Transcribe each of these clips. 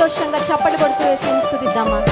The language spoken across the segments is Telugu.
సంతోషంగా చప్పటి కొడుతూ వేసి స్థుతిద్దామా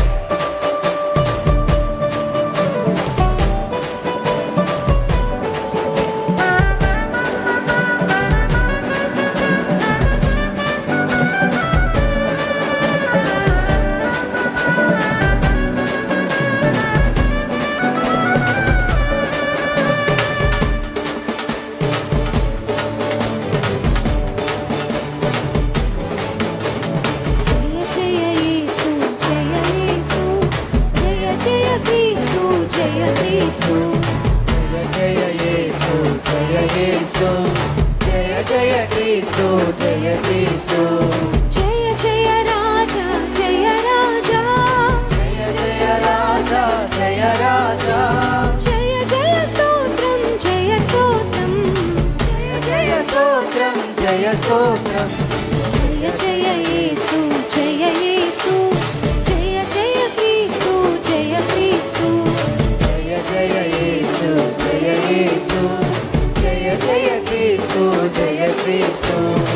జయ జయ యేసు జయ యేసు జయ జయ క్రీస్తు జయ క్రీస్తు జయ జయ యేసు జయ యేసు జయ జయ క్రీస్తు జయ క్రీస్తు జయ జయ రాజా జయ రాజా జయ జయ రాజా జయ రాజా జయ జయ స్తోత్రం జయ స్తోత్రం జయ జయ స్తోత్రం జయ స్తోత్రం జయ జయ యేసు జయ యేసు జయ జయ క్రీస్తు జయ క్రీస్తు జయ జయ యేసు జయ యేసు జయ జయ క్రీస్తు జయ క్రీస్తు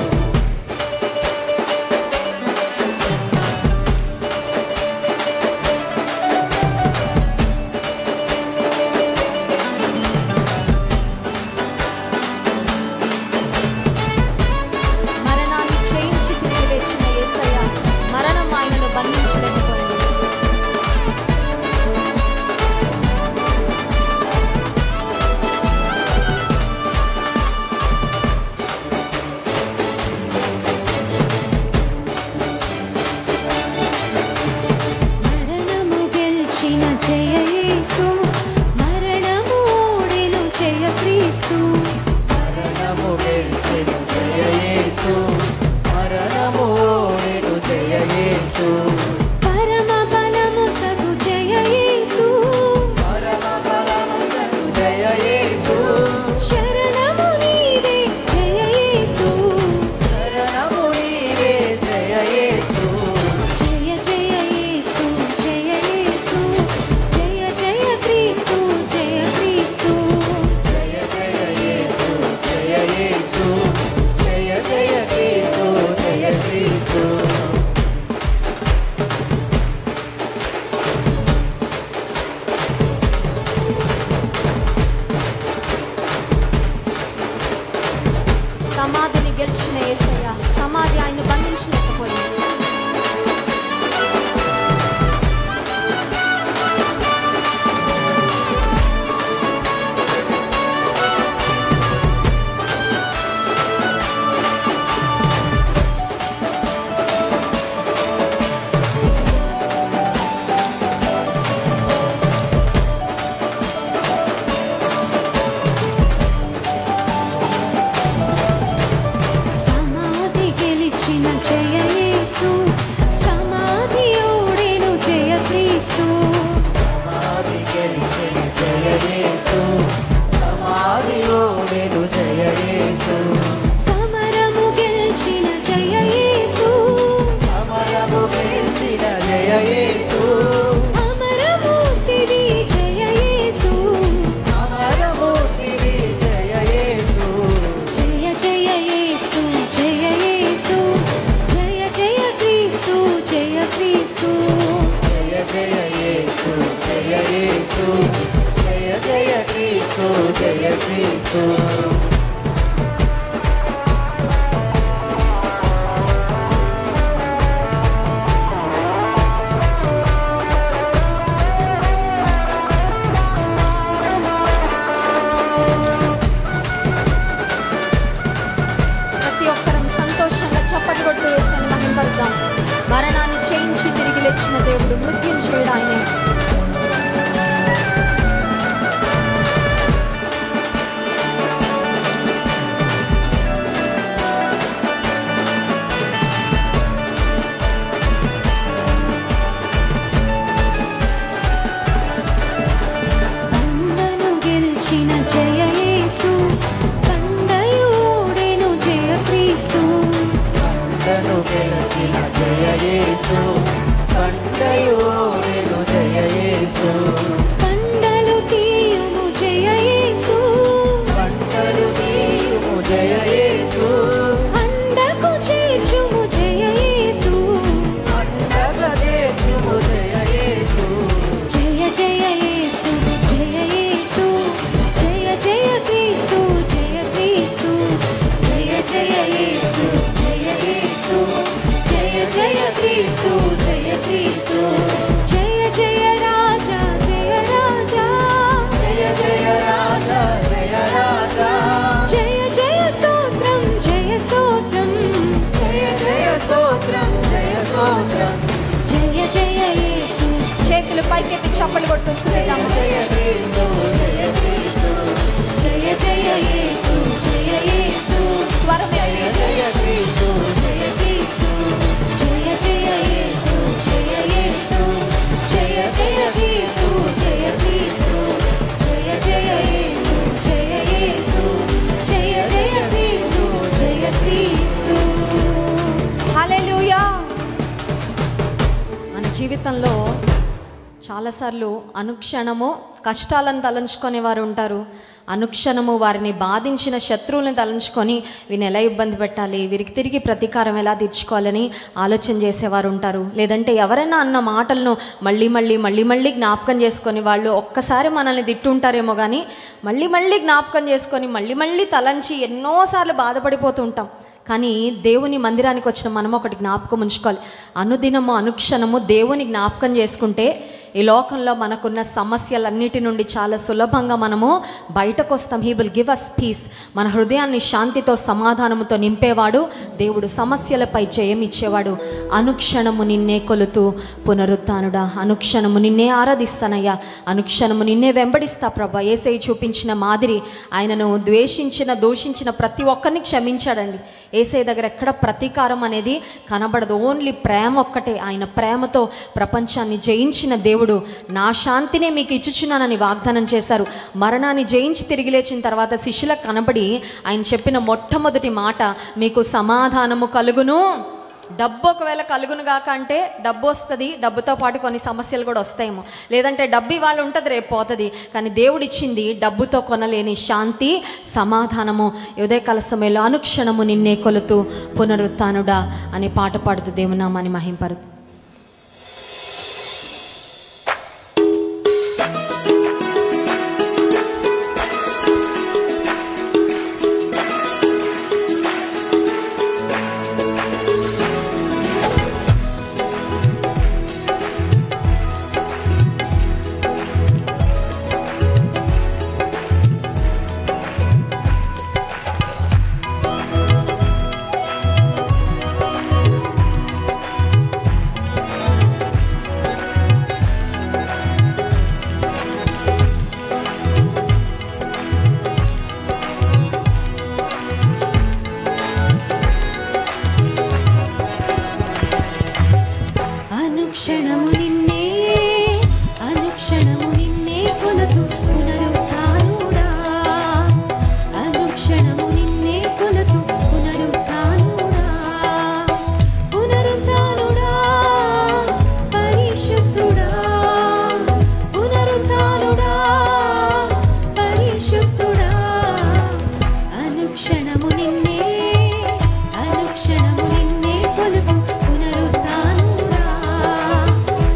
మరణాన్ని జయించి తిరిగి లేచిన యేసయ్య మరణం ఆయనను బంధించలేకపోయింది మరణము గెలిచిన జయ యేసు మరణము ఓడెను జయ క్రీస్తు మరణము గెలిచిన జయ యేసు మరణము ఓడెను జయ యేసు పరమ బలము సగు జయ యేసు పరమ బలమునకు జయ యేసు శరణము నీవే జయ యేసు శరణము నీవే జయ యేసు జయ జయ యేసు జయ యేసు జయ జయ క్రీస్తు జయ క్రీస్తు జయ జయ యేసు జయ యేసు జయ జయ క్రీస్తు జయ క్రీస్తు సమాధిని గెలిచిన యేసయ్య సమాధి ఆయన్ను బంధించలేకపోయింది సమాధి గెలిచిన జయ యేసు సమాధి ఓడెను జయ క్రీస్తు సమాధి గెలిచిన జయ యేసు సమాధి ఓడెను జయ యేసు సమరము గెలిచిన జయ యేసు సమరము గెలిచిన జయ యేసు అమరమూర్తివి జయ యేసు అమరమూర్తివి జయ యేసు జయ జయ యేసు జయ యేసు జయ జయ క్రీస్తు జయ క్రీస్తు జయ జయ యేసు జయ యేసు జయ జయ క్రీస్తు జయ క్రీస్తు ప్రతి ఒక్కరం సంతోషంగా చప్పటి కొడుతూ వేసాను మహింపడదాం మరణాన్ని చేయించి తిరిగి లేచిన దేవుడు మృత్యుం చేయడు ఆయనే బండను గెలిచిన జయ యేసు బండయు ఓడెను జయ క్రీస్తు కండను గెలిచిన జయ యేసు కండయు ఓడెను జయ యేసు పండలు తీయుము జయ యేసు పంటలు నీవు జయ యేసు అండకు చేర్చుము జయ యేసు అండ చప్పలు కొట్టు స్తుతిద్దాము. జయ క్రీస్తు జయ క్రీస్తు జయ జయ యేసు జయ యేసు స్వరం జయ జయ క్రీస్తు జయ క్రీస్తు జయ జయ యేసు జయ యేసు జయ జయ క్రీస్తు జయ క్రీస్తు జయ జయ యేసు జయ యేసు జయ జయ క్రీస్తు జయ క్రీస్తు హల్లెలూయా మన జీవితంలో చాలాసార్లు అనుక్షణము కష్టాలను తలంచుకునే వారు ఉంటారు అనుక్షణము వారిని బాధించిన శత్రువులను తలంచుకొని వీరిని ఎలా ఇబ్బంది పెట్టాలి వీరికి తిరిగి ప్రతీకారం ఎలా తీర్చుకోవాలని ఆలోచన చేసేవారు ఉంటారు లేదంటే ఎవరైనా అన్న మాటలను మళ్ళీ మళ్ళీ మళ్ళీ మళ్ళీ జ్ఞాపకం చేసుకొని వాళ్ళు ఒక్కసారి మనల్ని తిట్టుంటారేమో కానీ మళ్ళీ మళ్ళీ జ్ఞాపకం చేసుకొని మళ్ళీ మళ్ళీ తలంచి ఎన్నోసార్లు బాధపడిపోతూ ఉంటాం కానీ దేవుని మందిరానికి వచ్చిన మనం ఒకటి జ్ఞాపకం ఉంచుకోవాలి అనుదినము అనుక్షణము దేవుని జ్ఞాపకం చేసుకుంటే ఈ లోకంలో మనకున్న సమస్యలన్నిటి నుండి చాలా సులభంగా మనము బయటకు వస్తాం he will give us peace మన హృదయాన్ని శాంతితో సమాధానముతో నింపేవాడు దేవుడు సమస్యలపై జయమిచ్చేవాడు అనుక్షణము నిన్నే కొలుతూ పునరుత్నుడా అనుక్షణము నిన్నే ఆరాధిస్తానయ్యా అనుక్షణము నిన్నే వెంబడిస్తా ప్రభా ఏసై చూపించిన మాదిరి ఆయనను ద్వేషించిన దూషించిన ప్రతి ఒక్కరిని క్షమించాడండి ఏసై దగ్గర ఎక్కడ ప్రతీకారం అనేది కనబడదు ఓన్లీ ప్రేమ ఒక్కటే ఆయన ప్రేమతో ప్రపంచాన్ని జయించిన దేవుడు నా శాంతినే మీకు ఇచ్చుచున్నానని వాగ్దానం చేశారు మరణాన్ని జయించి తిరిగి లేచిన తర్వాత శిష్యులకు కనబడి ఆయన చెప్పిన మొట్టమొదటి మాట మీకు సమాధానము కలుగును డబ్బు ఒకవేళ కలుగును గాక అంటే డబ్బు వస్తుంది డబ్బుతో పాటు కొన్ని సమస్యలు కూడా వస్తాయేమో లేదంటే డబ్బు ఇవాళ ఉంటుంది రేపు పోతుంది కానీ దేవుడు ఇచ్చింది డబ్బుతో కొనలేని శాంతి సమాధానము ఉదయకాల సమయంలో అనుక్షణము నిన్నే కొలుతూ పునరుత్నుడా అనే పాట పాడుతూ దేవునామాని మహింపరు అనుక్షణము నిన్నే అనుక్షణము నిన్నే కొలతు పునరుత్థానుడా అనుక్షణము నిన్నే కొలతు పునరుత్థానుడా పునరుత్థానుడా పరిశుద్ధుడా పునరుత్థానుడా పరిశుద్ధుడా అనుక్షణము నిన్నే అనుక్షణము నిన్నే కొలుపు పునరుత్థానుడా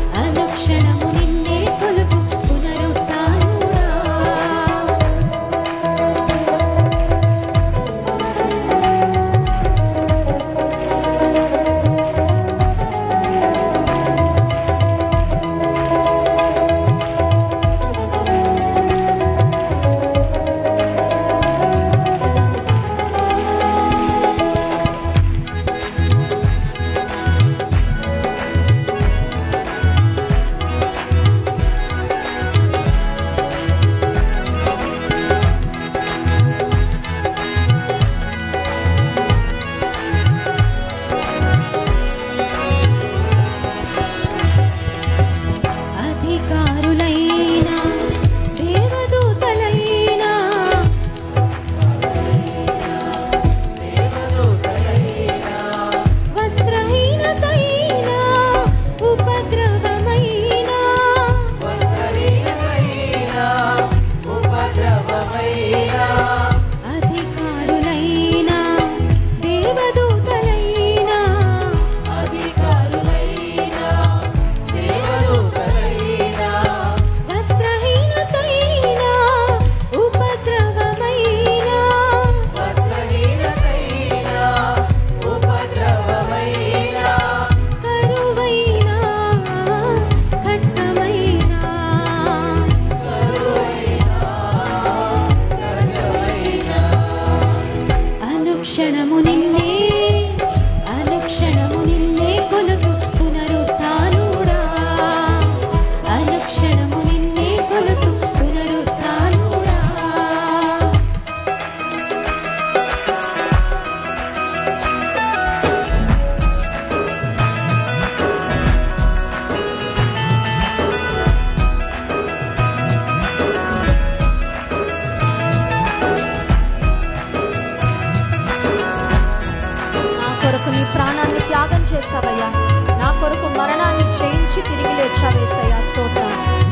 తెచ్చావేసయ్యా స్తోత్రం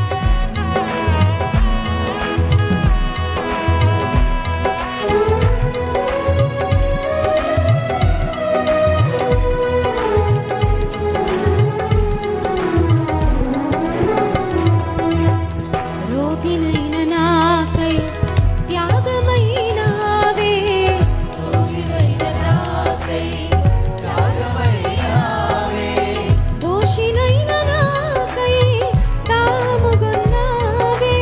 రోగినైన నాకై త్యాగమైనావే దోషినైన నాకై తాముగొన్నావే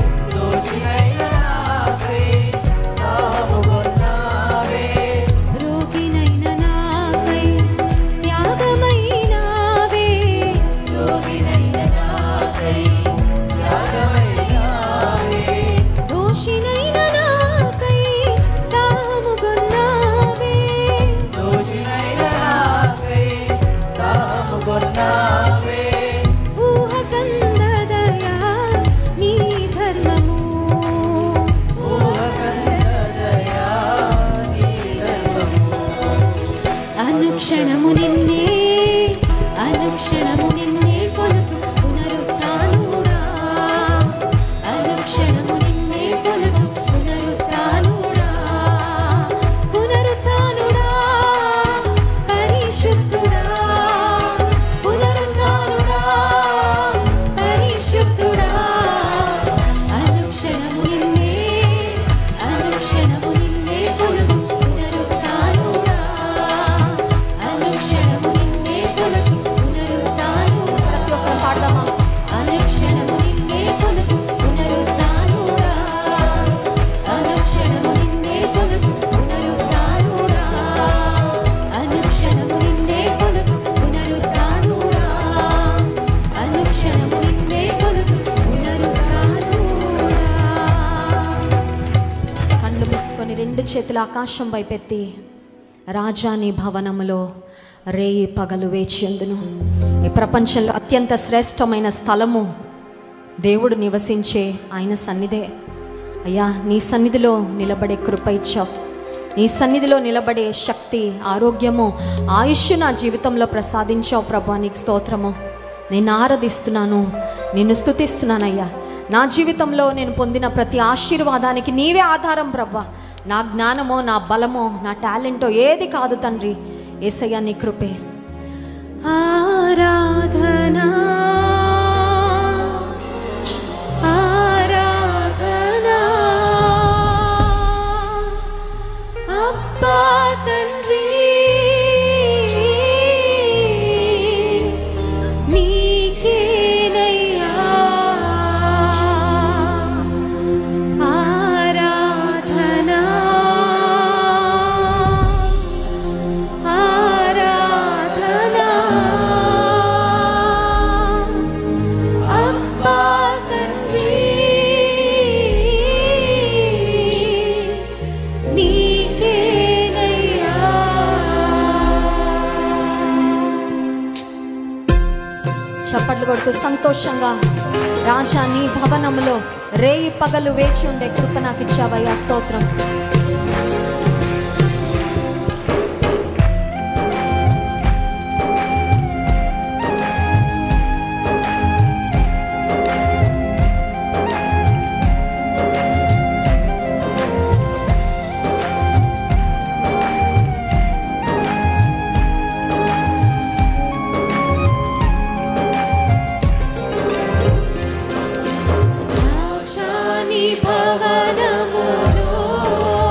రోగినైన నాకై త్యాగమైనావే దోషినైన నాకై తాముగొన్నావే ఊహ కందదయా నీ ధర్మము అనుక్షణము నిన్నే అనుక్షణము నిన్నే కొలుతు పునరుత్నుడా అనుక్షణము నిన్నే కొలుతు పునరుత్నుడా పునరుత్నుడా పరిశుద్ధుడా పునరుత్నుడా పరిశుద్ధుడా అనుక్షణము నిన్నే అనుక్షణము నిన్నే కొలుతు పునరుత్నుడా అనుక్షణము నిన్నే కొలుతు పునరుత్నుడా ప్రతి ఒక్కరు పాడదామా అనుక్షణము నిన్నే కొలుతు పునరుత్నుడా అనుక్షణము నిన్నే కొలుతు పునరుత్నుడా అనుక్షణము నిన్నే కొలుతు పునరుత్నుడా అనుక్షణము నిన్నే కొలుతు పునరుత్నుడా కళ్ళు మూసుకొని రెండు చేతుల ఆకాశం వైపెత్తి రాజాని భవనములో రేయి పగలు వేచేందును ఈ ప్రపంచంలో అత్యంత శ్రేష్టమైన స్థలము దేవుడు నివసించే ఆయన సన్నిధే అయ్యా నీ సన్నిధిలో నిలబడే కృప ఇచ్చావు నీ సన్నిధిలో నిలబడే శక్తి ఆరోగ్యము ఆయుష్ నా జీవితంలో ప్రసాదించావు ప్రభా నీకు స్తోత్రము నేను ఆరాధిస్తున్నాను నిన్ను స్తుతిస్తున్నానయ్యా నా జీవితంలో నేను పొందిన ప్రతి ఆశీర్వాదానికి నీవే ఆధారం ప్రభా నా జ్ఞానమో నా బలమో నా టాలెంటో ఏది కాదు తండ్రి ఏసయ్యా నీ కృపే ఆరాధనా ఆరాధనా అబ్బా తండ్రి నీకేనయ్యా ఆరాధనా ఆరాధనా అబ్బా తండ్రి నీకేనయ్యా చప్పట్లు కొడుతూ సంతోషంగా రాజా నీ భవనములో రేయి పగలు వేచి ఉండే కృప నాకు ఇచ్చావయ్యా స్తోత్రం రాజాని భవనములో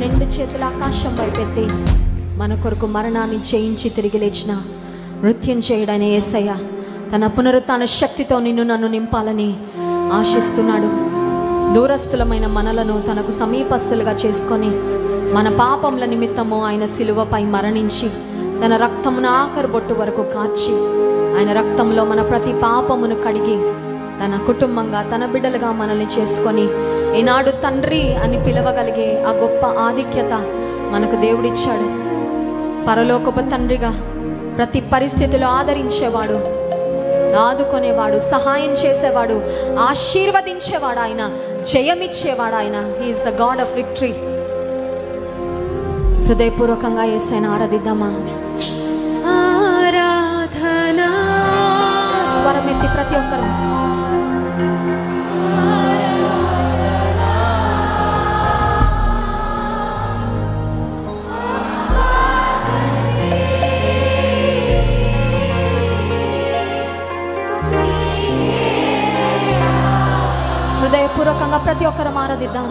రెండు చేతుల ఆకాశం వైపెత్తి మన కొరకు మరణాన్ని చేయించి తిరిగి లేచిన నృత్యం చేయడని ఏసయ్య తన పునరుత్న శక్తితో నిన్ను నన్ను నింపాలని ఆశిస్తున్నాడు దూరస్థులమైన మనలను తనకు సమీపస్తులుగా చేసుకొని మన పాపముల నిమిత్తము ఆయన శిలువపై మరణించి తన రక్తమును ఆఖరి బొట్టు వరకు కార్చి ఆయన రక్తంలో మన ప్రతి పాపమును కడిగి తన కుటుంబంగా తన బిడ్డలుగా మనల్ని చేసుకొని ఈనాడు తండ్రి అని పిలవగలిగే ఆ గొప్ప ఆధిక్యత మనకు దేవుడిచ్చాడు పరలోకపు తండ్రిగా ప్రతి పరిస్థితిలో ఆదరించేవాడు ఆదుకునేవాడు సహాయం చేసేవాడు ఆశీర్వదించేవాడు ఆయన జయమిచ్చేవాడు ఆయన he is the God of victory హృదయపూర్వకంగా ఏసైనా ఆరాధిద్దామా ఆరాధనా స్వరం ఎత్తి ప్రతి ఒక్కరు హృదయపూర్వకంగా ప్రతి ఒక్కరు ఆరాధిద్దాం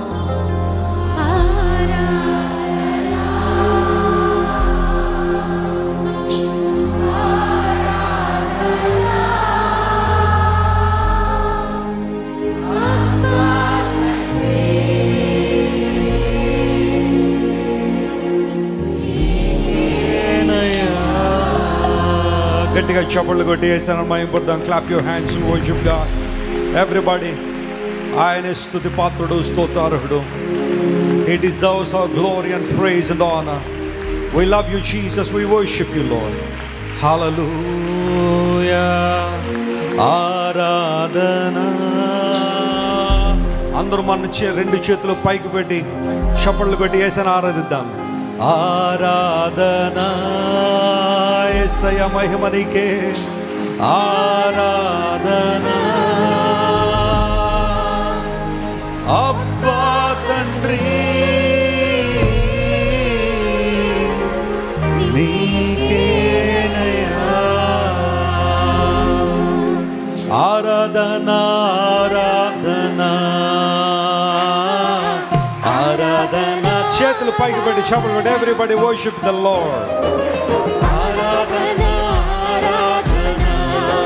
గట్టిగా చప్పళ్ళు కొట్టి వేసాను మహింపడదాం clap your hands worship God everybody ఆయన స్తుతి పాత్రుడు స్తోతార్హుడు He deserves our glory and praise and honor. We love you, Jesus. We worship you, Lord. Hallelujah. ఆరాధనా అందరూ మన చే- రెండు చేతులు పైకి పెట్టి చప్పళ్ళు కొట్టి వేసాను ఆరాధిద్దాం ఆరాధనా ఎస్సయ మహిమనికే ఆరాధనా అబ్బా తండ్రి నీకేనయ్యా ఆరాధనా ఆరాధనా ఆరాధనా చేతులు పైకి పెట్టి చప్పలు పెట్టి ఎవ్రీబడి వర్షిప్ ద లార్డ్ ఆరాధనా ఆరాధనా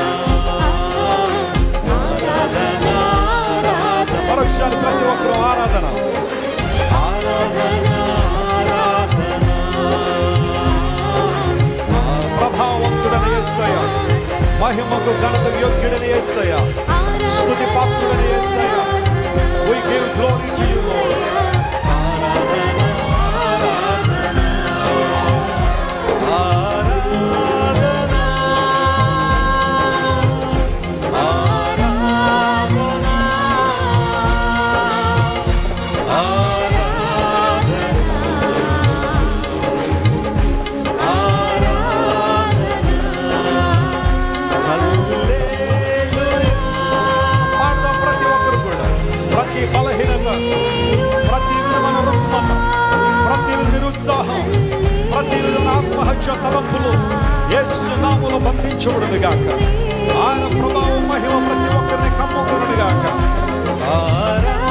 మరొకసారి ప్రతి ఒక్కరు ఆరాధన ప్రభావంతుడని ఎస్సయ మహిమకు ఘనత యోగ్యుడని ఎస్సయ స్తుతి పాత్రుడని ఎస్సయ We give glory to you, Lord. ఆరాధనా పాడదాం ప్రతి ఒక్కరు కూడా ప్రతి బలహీనత ప్రతి విధమైన రుగ్మత ప్రతి విధ నిరుత్సాహం ప్రతి విధమైన ఆత్మహత్య తలంపులు యేసు నామములో బంధించబడును గాక ఆయన ప్రభావం మహిమ ప్రతి ఒక్కరిని కమ్ముకును గాక ఆరాధన